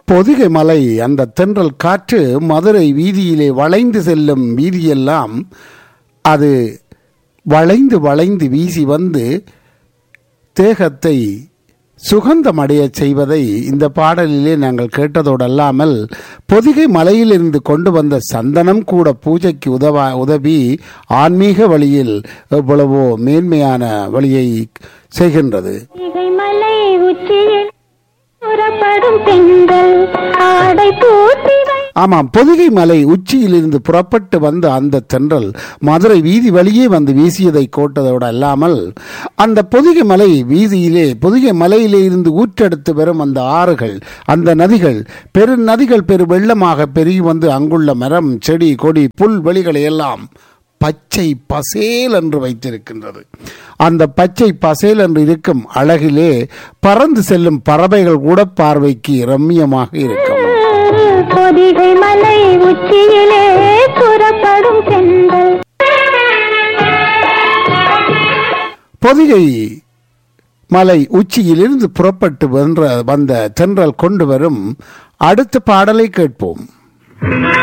பொதிகை மலை அந்த தென்றல் காற்று மதுரை வீதியிலே வளைந்து செல்லும் வீதியெல்லாம் அது வளைந்து வளைந்து வீசி வந்து தேகத்தை சுகந்தமடையச் செய்வதை இந்த பாடலிலே நாங்கள் கேட்டதோடு அல்லாமல் பொதிகை மலையிலிருந்து கொண்டு வந்த சந்தனம் கூட பூஜைக்கு உதவ உதவி ஆன்மீக வழியில் எவ்வளவோ மேன்மையான வழியை செய்கின்றது பொதிகை மலை உச்சியில் புறப்படும் பெண்கள் ஆடை பூர்த்தி வை- ஆமாம் பொதிகை மலை உச்சியிலிருந்து புறப்பட்டு வந்த அந்த தென்றல் மதுரை வீதி வழியே வந்து வீசியதை கோட்டதோடு அல்லாமல் அந்த பொதிகை மலை வீதியிலே பொதிகை மலையிலே இருந்து ஊற்றெடுத்து வரும் அந்த ஆறுகள் அந்த நதிகள் பெரு நதிகள் பெரு வெள்ளமாக பெருகி வந்து அங்குள்ள மரம் செடி கொடி புல் வெளிகளை எல்லாம் பச்சை பசேல் என்று வைத்திருக்கின்றது அந்த பச்சை பசேல் என்று இருக்கும் அழகிலே பறந்து செல்லும் பறவைகள் கூட பார்வைக்கு ரம்மியமாக இருக்கும் பொதிகை மலை உச்சியிலே புறப்படும் பெண்கள் பொதிகை மலை உச்சியிலிருந்து புறப்பட்டு வென்ற வந்த தென்றல் கொண்டு வரும் அடுத்த பாடலை கேட்போம்